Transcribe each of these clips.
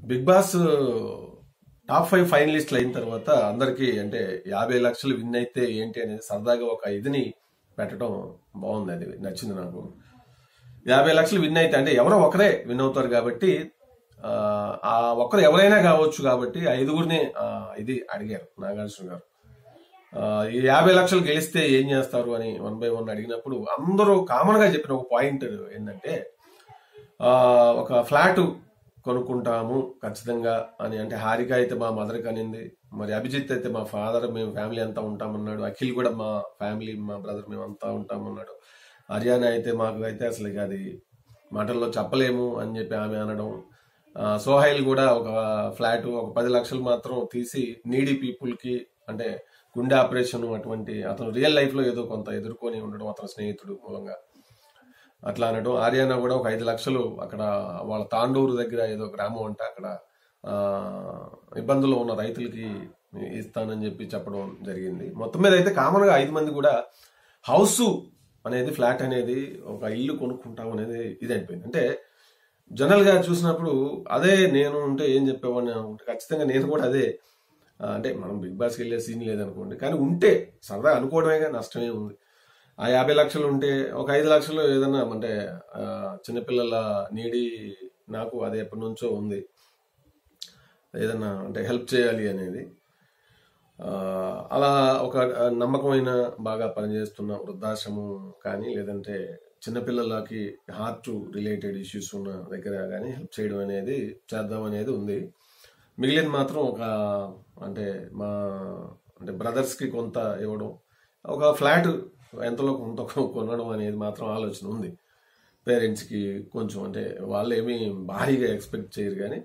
big boss top five ఫైనలిస్టులు అయిన తర్వాత అందరికీ అంటే యాభై లక్షలు విన్ అయితే ఏంటి అనేది సరదాగా ఒక ఇదిని పెట్టడం బాగుంది అది నచ్చింది నాకు యాభై లక్షలు విన్ అయితే అంటే ఎవరో ఒకరే విన్ అవుతారు కాబట్టి ఆ, ఆ ఒక్కరు ఎవరైనా కావచ్చు కాబట్టి ఐదుగురిని ఆ, ఇది అడిగారు నాగార్జున గారు ఆ, ఈ యాభై లక్షలు గెలిస్తే ఏం చేస్తారు అని వన్ బై వన్ అడిగినప్పుడు అందరూ కామన్ గా చెప్పిన ఒక పాయింట్ ఏంటంటే ఆ, ఒక ఫ్లాట్ కొనుక్కుంటాము ఖచ్చితంగా అని అంటే హారిక అయితే మా మదర్ కనింది మరి అభిజిత్ అయితే మా ఫాదర్ మేము ఫ్యామిలీ అంతా ఉంటామన్నాడు అఖిల్ కూడా మా ఫ్యామిలీ మా బ్రదర్ మేము అంతా ఉంటామన్నాడు హర్యానా అయితే మాకు అయితే అసలు ఇక అది మాటల్లో చెప్పలేము అని చెప్పి ఆమె అనడం ఆ, సోహైల్ కూడా ఒక ఫ్లాట్ ఒక పది లక్షలు మాత్రం తీసి నీడీ పీపుల్ కి అంటే గుండె ఆపరేషన్ అటువంటి అతను రియల్ లైఫ్ లో ఏదో కొంత ఎదుర్కొని ఉండడం అతని స్నేహితుడు మూలంగా అట్లా అనడం ఆర్యానా కూడా ఒక ఐదు లక్షలు అక్కడ వాళ్ళ తాండూరు దగ్గర ఏదో గ్రామం అంటే అక్కడ ఆ, ఇబ్బందుల్లో ఉన్న రైతులకి ఇస్తానని చెప్పి చెప్పడం జరిగింది మొత్తం మీద అయితే కామన్ గా ఐదు మంది కూడా హౌస్ అనేది ఫ్లాట్ అనేది ఒక ఇల్లు కొనుక్కుంటాం అనేది ఇది అయిపోయింది అంటే జనరల్ గా చూసినప్పుడు అదే నేను ఉంటే ఏం చెప్పేవాడిని అనుకుంటే ఖచ్చితంగా నేను కూడా అదే ఆ, అంటే మనం బిగ్ బాస్కి వెళ్ళే సీన్ లేదనుకోండి కానీ ఉంటే సరదా అనుకోవడమే నష్టమే ఉంది ఆ యాభై లక్షలు ఉంటే ఒక ఐదు లక్షలు ఏదన్నా అంటే ఆ, చిన్నపిల్లల నీడి నాకు అది ఎప్పటి నుంచో ఉంది ఏదన్నా అంటే హెల్ప్ చేయాలి అనేది ఆ, అలా ఒక నమ్మకమైన బాగా పనిచేస్తున్న వృద్ధాశ్రమం కానీ లేదంటే చిన్నపిల్లలకి హార్ట్ రిలేటెడ్ ఇష్యూస్ ఉన్న దగ్గర కానీ హెల్ప్ చేయడం అనేది చేద్దాం అనేది ఉంది మిగిలిన మాత్రం ఒక అంటే మా అంటే బ్రదర్స్ కి కొంత ఇవ్వడం ఒక ఫ్లాట్ ఎంతలో కొంత కొనడం అనేది మాత్రం ఆలోచన ఉంది పేరెంట్స్ కి కొంచెం అంటే వాళ్ళు ఏమీ భారీగా ఎక్స్పెక్ట్ చేయరు కానీ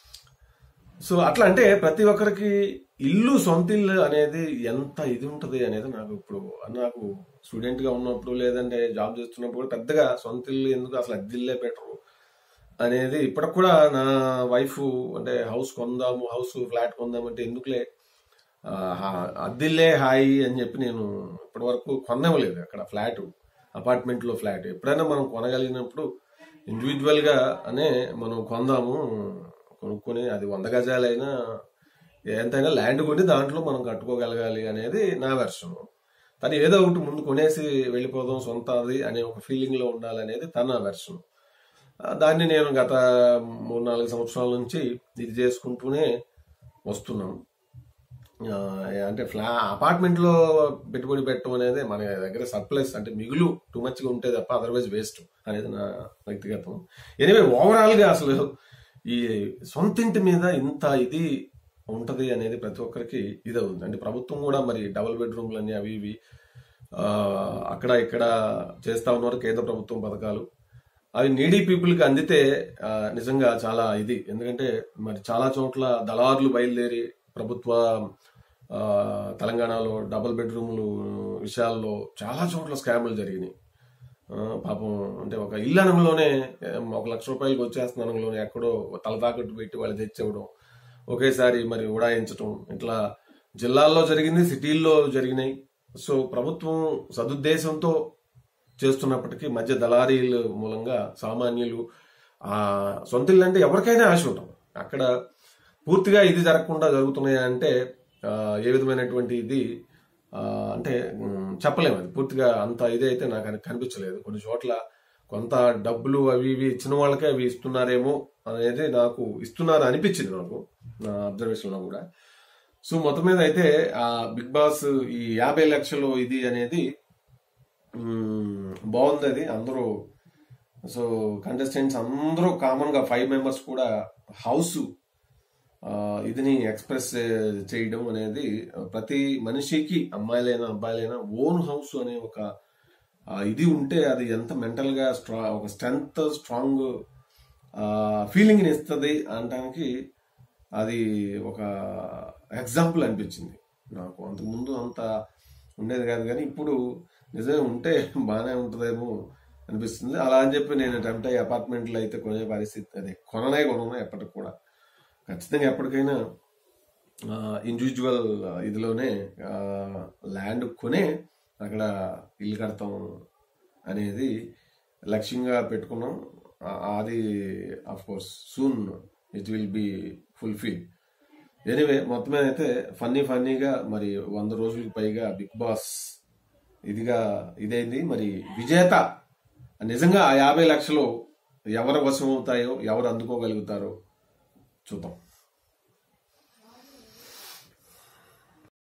సో అట్లా అంటే ప్రతి ఒక్కరికి ఇల్లు సొంత ఇల్లు అనేది ఎంత ఇది ఉంటది అనేది నాకు ఇప్పుడు నాకు స్టూడెంట్ గా ఉన్నప్పుడు లేదంటే జాబ్ చేస్తున్నప్పుడు కూడా పెద్దగా సొంత ఇల్లు ఎందుకు అసలు అద్దిల్లే బెటరు అనేది ఇప్పటికి కూడా నా వైఫ్ అంటే హౌస్ కొందాము హౌస్ ఫ్లాట్ కొందాం అంటే ఎందుకులే ఆ, హా- అద్దిల్లే హాయి అని చెప్పి నేను ఇప్పటి వరకు కొనవలేదు అక్కడ ఫ్లాట్ అపార్ట్మెంట్ లో ఫ్లాట్ ఎప్పుడైనా మనం కొనగలిగినప్పుడు ఇండివిజువల్ గా అనే మనం కొందాము కొనుక్కొని అది వంద గజాలైనా ఎంతైనా ల్యాండ్ కొని దాంట్లో మనం కట్టుకోగలగాలి అనేది నా వెర్షన్ తను ఏదో ఒకటి ముందు కొనేసి వెళ్ళిపోదాం సొంత అది అనే ఒక ఫీలింగ్ లో ఉండాలనేది తన వెర్షన్ దాన్ని నేను గత మూడు నాలుగు సంవత్సరాల నుంచి ఇది చేసుకుంటూనే వస్తున్నాం ఆ, అంటే ఫ్లా అపార్ట్మెంట్ లో పెట్టుబడి పెట్టడం అనేది మన దగ్గర సర్ప్లస్ అంటే మిగులు టూ మచ్ గా ఉంటే తప్ప అదర్వైజ్ వేస్ట్ అనేది నా వ్యక్తిగతం ఎనివే ఓవరాల్ గా అసలు ఈ సొంతింటి మీద ఇంత ఇది ఉంటది అనేది ప్రతి ఒక్కరికి ఇది ఉంది అంటే ప్రభుత్వం కూడా మరి డబుల్ బెడ్రూమ్లు అని అవి ఇవి ఆ, అక్కడ ఇక్కడ చేస్తా ఉన్నారు కేంద్ర ప్రభుత్వం పథకాలు అవి నీడీ పీపుల్ కి అందితే ఆ, నిజంగా చాలా ఇది ఎందుకంటే మరి చాలా చోట్ల దళారులు బయలుదేరి ప్రభుత్వ ఆ, తెలంగాణలో డబుల్ బెడ్రూమ్లు విషయాల్లో చాలా చోట్ల స్కాములు జరిగినాయి ఆ, పాపం అంటే ఒక ఇల్లు అనంలోనే ఏం, ఒక లక్ష రూపాయలకి వచ్చేస్తున్న అనంలోనే ఎక్కడో తల తాకట్టు పెట్టి వాళ్ళు తెచ్చివ్వడం ఒకేసారి మరి ఉడాయించడం ఇట్లా జిల్లాల్లో జరిగింది సిటీల్లో జరిగినాయి సో ప్రభుత్వం సదుద్దేశంతో చేస్తున్నప్పటికీ మధ్య దళారీల మూలంగా సామాన్యులు ఆ సొంత ఇల్లు అంటే ఎవరికైనా ఆశ ఉంటుంది అక్కడ పూర్తిగా ఇది జరగకుండా జరుగుతున్నాయా అంటే ఆ, ఏ విధమైనటువంటి ఇది ఆ, అంటే ఉమ్, చెప్పలేము అది పూర్తిగా అంత ఇది అయితే నాకు అని కనిపించలేదు కొన్ని చోట్ల కొంత డబ్బులు అవి ఇవి ఇచ్చిన వాళ్ళకే అవి ఇస్తున్నారేమో అనేది నాకు ఇస్తున్నారు అనిపించింది నాకు నా అబ్జర్వేషన్ లో కూడా సో మొత్తం మీద అయితే ఆ బిగ్ బాస్ ఈ యాభై లక్షలు ఇది అనేది మ్మ్, బాగుంది అది అందరూ సో కంటెస్టెంట్స్ అందరూ కామన్ గా ఫైవ్ మెంబర్స్ కూడా హౌస్ ఇదిని ఎక్స్ప్రెస్ చేయడం అనేది ప్రతి మనిషికి అమ్మాయిలైనా అబ్బాయిలైనా ఓన్ హౌస్ అనే ఒక ఆ, ఇది ఉంటే అది ఎంత మెంటల్ గా స్ట్రా ఒక స్ట్రెంగ్త్ స్ట్రాంగ్ ఫీలింగ్ ఇస్తుంది అనడానికి అది ఒక ఎగ్జాంపుల్ అనిపించింది నాకు అంతకుముందు అంత ఉండేది కాదు కానీ ఇప్పుడు నిజమే ఉంటే బాగానే ఉంటుందేమో అనిపిస్తుంది అలా అని చెప్పి నేను టెంప్ట్ అయ్యి అపార్ట్మెంట్లు అయితే కొనే పరిస్థితి అదే కొననే కొనను ఎప్పటికి కూడా ఖచ్చితంగా ఎప్పటికైనా ఇండివిజువల్ ఇదిలోనే ల్యాండ్ కొనే అక్కడ ఇల్లు కడతాం అనేది లక్ష్యంగా పెట్టుకున్నాం ఆ- అది of course soon it will be fulfil anyway మొత్తం మీద అయితే ఫన్నీ ఫన్నీగా మరి వంద రోజులకు పైగా బిగ్ బాస్ ఇదిగా ఇదైంది మరి విజేత నిజంగా ఆ యాభై లక్షలు ఎవరు వశం అవుతాయో ఎవరు అందుకోగలుగుతారో చూద్దాం